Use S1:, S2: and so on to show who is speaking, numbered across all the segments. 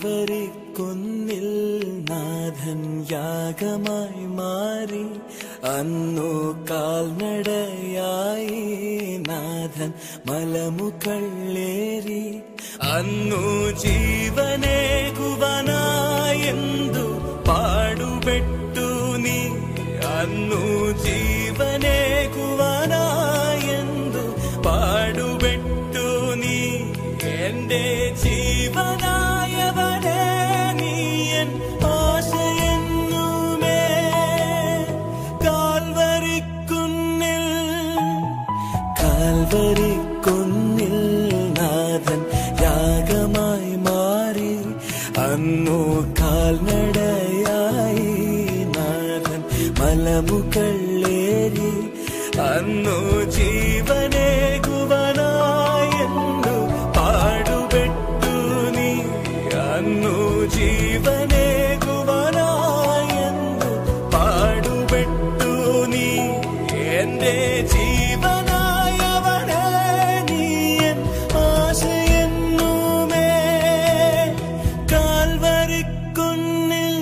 S1: Calvary കുന്നിൽ നാഥൻ യാഗമായി മാറി അന്നു കാൽനടയായി നാഥൻ മലമുകളേറി അന്നു ജീവനേകുവനായെന്തു പാടുപെട്ടു നീ അന്നു ജീവനേകുവനായെന്തു പാടുപെട്ടു നീ എന്റെ ജീവനായവനെ നീയൻ ആശയെന്നുമേ കാൽവരിക്കുന്നിൽ കാൽവരിക്കുന്നിൽ നാഥൻ യാഗമായി മാറി അന്നു കാൽനടയായി നാഥൻ മലമുകളേറി അന്നു ജീവനേകുവനായെന്നു പാടുപെട്ടു നീ അന്നു ജീവനേകുവനായെന്നു പാടുപെട്ടു നീ എന്റെ ജീവനായവനെ നീയൻ ആശയെന്നുമേ കാൽവരിക്കുന്നിൽ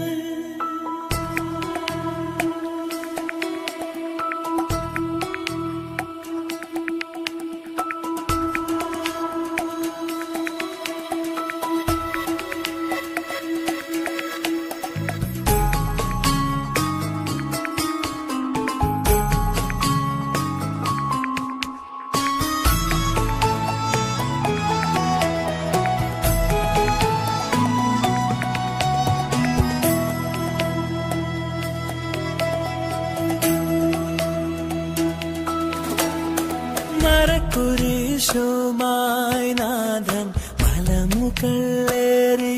S1: മരക്കുരീശുമായി നാഥൻ മലമുകളേറി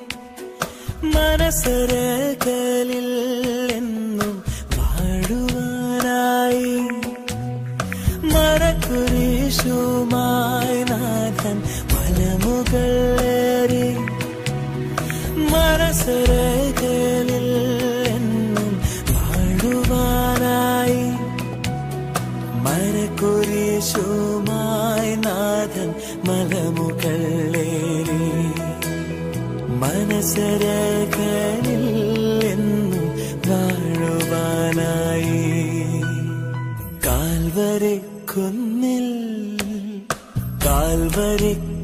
S1: മനസ്സരകളിൽ എന്നും വാഴുവാനായി മരക്കുരീശുമായി നാഥൻ മലമുകളേറി മനസ്സരകളിൽ എന്നും വാഴുവാനായി മരക്കുരിശുമായി നാഥൻ മലമുകളേറി മനസരകളിൽ എന്നും വാഴുവാനായി കാൽവരി കുന്നിൽ കാൽവരി